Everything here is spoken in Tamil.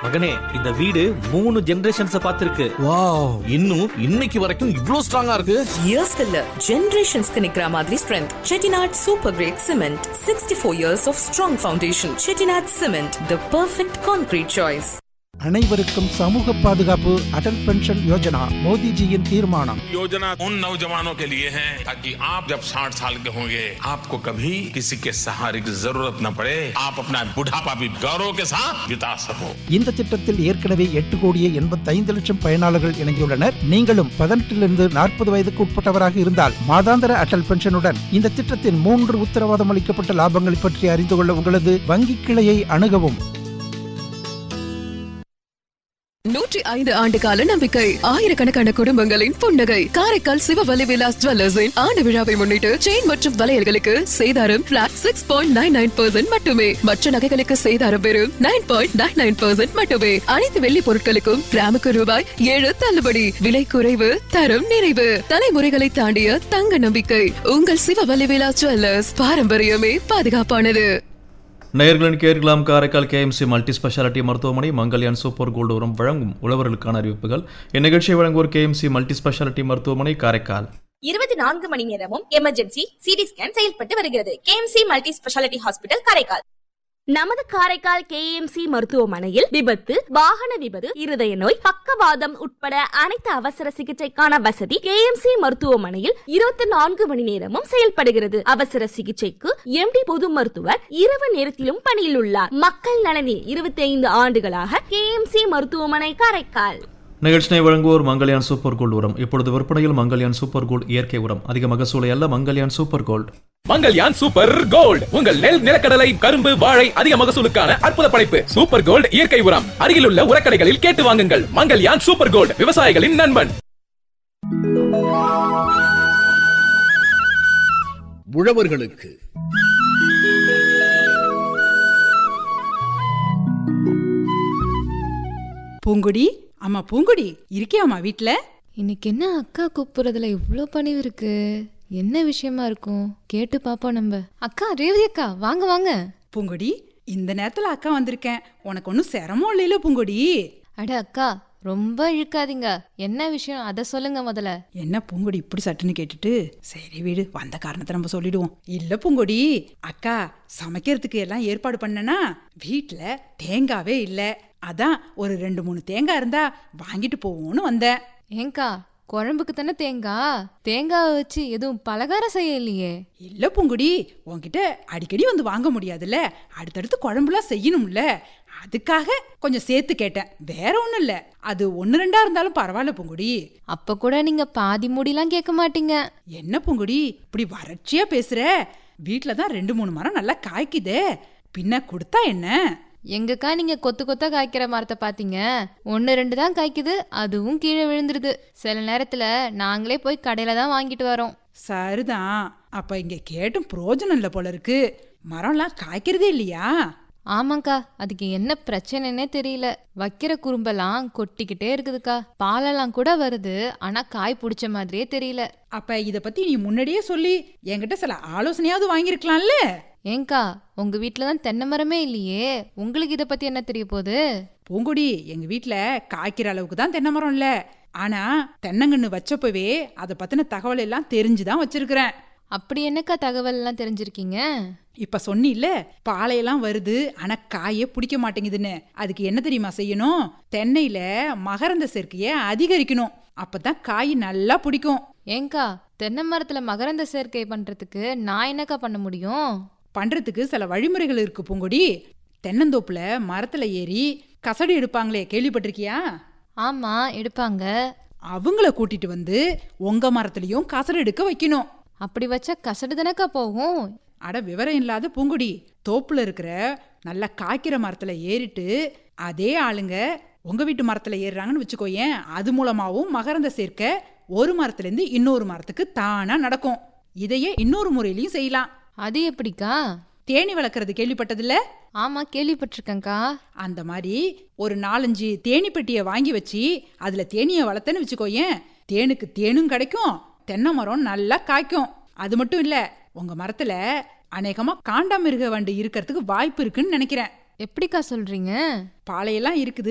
மகனே இந்த வீடு மூணு ஜெனரேஷன்ஸ் பார்த்திருக்கு வாவ் இன்னும் இன்னைக்கு வரைக்கும் இவ்ளோ ஸ்ட்ராங்கா இருக்கு இயர்ஸ்க்கு இல்ல ஜெனரேஷன்ஸ்க்கு நிக்கிற மாதிரி strength Chettinad super grade cement sixty four years of strong foundation Chettinad cement the perfect concrete choice அனைவருக்கும் சமூக பாதுகாப்பு அடல் பென்ஷன் யோஜனா மோடிஜியின் தீர்மானம் योजना उन नौजवानों के लिए है ताकि आप जब 60 साल के होंगे आपको कभी किसी के सहारे की जरूरत न पड़े आप अपना बुढ़ापा भी गौरव के साथ बिता सको இந்த திட்டத்தில் ஏற்கனவே எட்டு கோடியே எண்பத்தைந்து லட்சம் பயனாளர்கள் இணைந்துள்ளனர் நீங்களும் பதினெட்டிலிருந்து நாற்பது வயதுக்கு உட்பட்டவராக இருந்தால் மாதாந்திர அடல் பென்ஷனுடன் இந்த திட்டத்தின் மூன்று உத்தரவாதம் அளிக்கப்பட்ட லாபங்களை பற்றி அறிந்து கொள்ள உங்களது வங்கி கிளையை அணுகவும் நூற்றி ஐந்து ஆண்டு கால நம்பிக்கை ஆயிரக்கணக்கான குடும்பங்களின் புன்னகை காரைக்கால் சிவவலி விலாஸ் ஜுவல்லர்ஸின் ஆண்டு விழாவை முன்னிட்டு செயின் மற்றும் வளையல்களுக்கு சேதாரம் flat six point nine nine percent மட்டுமே மற்ற நகைகளுக்கு சேதாரம் வெறும் nine point nine nine percent மட்டுமே அனைத்து வெள்ளி பொருட்களுக்கும் கிராமுக்கு ரூபாய் ஏழு தள்ளுபடி விலை குறைவு தரம் நிறைவு தலைமுறைகளை தாண்டிய தங்க நம்பிக்கை உங்கள் சிவவலி விலாஸ் ஜுவல்லர்ஸ் பாரம்பரியமே பாதுகாப்பானது நேயர்களின் கேட்கலாம் காரைக்கால் கேஎம்சி மல்டி ஸ்பெஷாலிட்டி மருத்துவமனை மங்கல்யான் சூப்பர் கோல்டு உரம் வழங்கும் உழவர்களுக்கான அறிவிப்புகள் இந்நிகழ்ச்சியை வழங்குவோர் கேஎம்சி மல்டி ஸ்பெஷாலிட்டி மருத்துவமனை காரைக்கால் இருபத்தி நான்கு மணி நேரமும் எமர்ஜென்சி சிடி ஸ்கேன் செயல்பட்டு வருகிறது KMC multi speciality hospital Karaikal நமது காரைக்கால் கேஎம்சி மருத்துவமனையில் விபத்து வாகன விபத்து இருதய நோய் பக்கவாதம் உட்பட அனைத்து அவசர சிகிச்சைக்கான வசதி கேஎம்சி மருத்துவமனையில் இருபத்தி நான்கு மணி நேரமும் செயல்படுகிறது அவசர சிகிச்சைக்கு எம்டி பொது மருத்துவர் இரவு நேரத்திலும் பணியில் உள்ளார் மக்கள் நலனில் இருபத்தி ஐந்து ஆண்டுகளாக கேஎம்சி மருத்துவமனை காரைக்கால் நிகழ்ச்சியை வழங்குவோர் மங்கல்யான் சூப்பர் கோல்டு உரம் இப்பொழுது விற்பனையில் மங்கல்யான் சூப்பர் கோல்டு இயற்கை உரம் அதிக மகசூலை அல்ல Mangalyaan super gold Mangalyaan super gold உங்கள் நெல் நிலக்கடலை கரும்பு வாழை அதிக மகசூலுக்கான அற்புத படைப்பு சூப்பர் கோல்ட் இயற்கை உரம் அருகிலுள்ள உரக்கடைகளில் கேட்டு வாங்குங்கள் மங்கல்யான் சூப்பர் கோல்ட் விவசாயிகளின் நண்பன் உழவர்களுக்கு பூங்குடி அம்மா பூங்குடி இருக்கியாம்மா வீட்ல இன்னைக்கு என்ன அக்கா கூப்பிடுறதுல இவ்ளோ பணிவு இருக்கு என்ன விஷயமா இருக்கும் கேட்டு பாப்போம் நம்ம அக்கா ரேவதி அக்கா வாங்க வாங்க பூங்குடி இந்த நேரத்துல அக்கா வந்திருக்கேன் உனக்கு ஒன்றும் சிரமம் இல்லையில பூங்குடி அட அக்கா ரொம்ப இழுக்காதீங்க என்ன விஷயம் அத சொல்லுங்க முதல்ல என்ன பூங்குடி இப்படி சட்டுன்னு கேட்டுட்டு சரி வீடு வந்த காரணத்தை நம்ம சொல்லிடுவோம் இல்ல பூங்குடி அக்கா சமைக்கிறதுக்கு எல்லாம் ஏற்பாடு பண்ணனா வீட்ல தேங்காவே இல்ல அதான் ஒரு ரெண்டு மூணு தேங்காய் இருந்தா வாங்கிட்டு போவோம்னு வந்தேன் ஏங்கா குழம்புக்கு தானே தேங்காய் தேங்காவை வச்சு எதுவும் பலகாரம் செய்ய இல்லையே இல்ல பூங்குடி உன்கிட்ட அடிக்கடி வந்து வாங்க முடியாதுல்ல அடுத்தடுத்து குழம்புலாம் செய்யணும்ல அதுக்காக கொஞ்சம் சேர்த்து கேட்டேன் வேற ஒண்ணும் இல்ல அது ஒன்னு ரெண்டா இருந்தாலும் பரவாயில்ல பூங்குடி அப்ப கூட நீங்க பாதி முடிலாம் கேட்க மாட்டீங்க என்ன பூங்குடி இப்படி வறட்சியா பேசுற வீட்ல தான் ரெண்டு மூணு மரம் நல்லா காய்க்குதே பின்ன கொடுத்தா என்ன எங்கக்கா நீங்க கொத்து கொத்தா காய்க்கிற மரத்தை பாத்தீங்க ஒன்னு ரெண்டு தான் காய்க்குது அதுவும் கீழே விழுந்துருது சில நேரத்துல நாங்களே போய் கடையில தான் வாங்கிட்டு வரோம் சரிதான் அப்ப இங்க கேட்டும் பிரயோஜனம் இல்ல போல இருக்கு மரம்லாம் காய்க்கிறதே இல்லையா ஆமாக்கா அதுக்கு என்ன பிரச்சனைன்னே தெரியல வைக்கிற குறும்பெல்லாம் கொட்டிக்கிட்டே இருக்குதுக்கா பாலெல்லாம் கூட வருது ஆனா காய் பிடிச்ச மாதிரியே தெரியல அப்ப இத பத்தி நீ முன்னாடியே சொல்லி என்கிட்ட சில ஆலோசனையாவது வாங்கியிருக்கலாம்ல ஏங்கா உங்க வீட்ல தான் தென்னை மரமே இல்லையே உங்களுக்கு இத பத்தி என்ன தெரிய போகுது பூங்குடி எங்க வீட்ல காய்க்கிற அளவுக்கு தான் தென்னை மரம் இல்ல ஆனா தென்னங்கன்னு வச்சப்பவே அதை பத்தின தகவல் எல்லாம் தெரிஞ்சுதான் வச்சிருக்கிறேன் அப்படி என்னக்கா தகவல் எல்லாம் தெரிஞ்சிருக்கீங்க இப்ப சொன்னில்ல பாலையெல்லாம் வருது ஆனா காயே பிடிக்க மாட்டேங்குதுன்னு அதுக்கு என்ன தெரியுமா செய்யணும் தென்னையில மகரந்த சேர்க்கைய அதிகரிக்கணும் அப்பதான் காய் நல்லா பிடிக்கும் ஏங்கா தென்னை மரத்துல மகரந்த சேர்க்கை பண்றதுக்கு நான் என்னக்கா பண்ண முடியும் பண்றதுக்கு சில வழிமுறைகள் இருக்கு பூங்கொடி தென்னந்தோப்புல மரத்துல ஏறி கசடு எடுப்பாங்களே கேள்விப்பட்டிருக்கியா ஆமா எடுப்பாங்க அவங்கள கூட்டிட்டு வந்து உங்க மரத்துலயும் கசடு எடுக்க வைக்கணும் அப்படி வச்சா கசடு தானக்கா போகும் அட விவரம் இல்லாத பூங்குடி தோப்புல இருக்கிற நல்லா காய்க்கிற மரத்துல ஏறிட்டு அதே ஆளுங்க உங்க வீட்டு மரத்துல ஏறுறாங்கன்னு வச்சுக்கோயேன் அது மூலமாவும் மகரந்த சேர்க்க ஒரு மரத்துல இருந்து இன்னொரு மரத்துக்கு தானா நடக்கும் இதையே இன்னொரு முறையிலையும் செய்யலாம் அது எப்படிக்கா தேனி வளர்க்கறது கேள்விப்பட்டதில்ல ஆமா கேள்விப்பட்டிருக்கேன்க்கா அந்த மாதிரி ஒரு நாலஞ்சு தேனி பெட்டியை வாங்கி வச்சு அதுல தேனியை வளர்த்தேன்னு வச்சுக்கோயேன் தேனுக்கு தேனும் கிடைக்கும் தென்னை மரம் நல்லா காய்க்கும் அது மட்டும் இல்ல உங்க மரத்துல அநேகமா காண்டாமிருக வண்டு இருக்கிறதுக்கு வாய்ப்பு இருக்குன்னு நினைக்கிறேன் எப்படிக்கா சொல்றீங்க பாலையெல்லாம் இருக்குது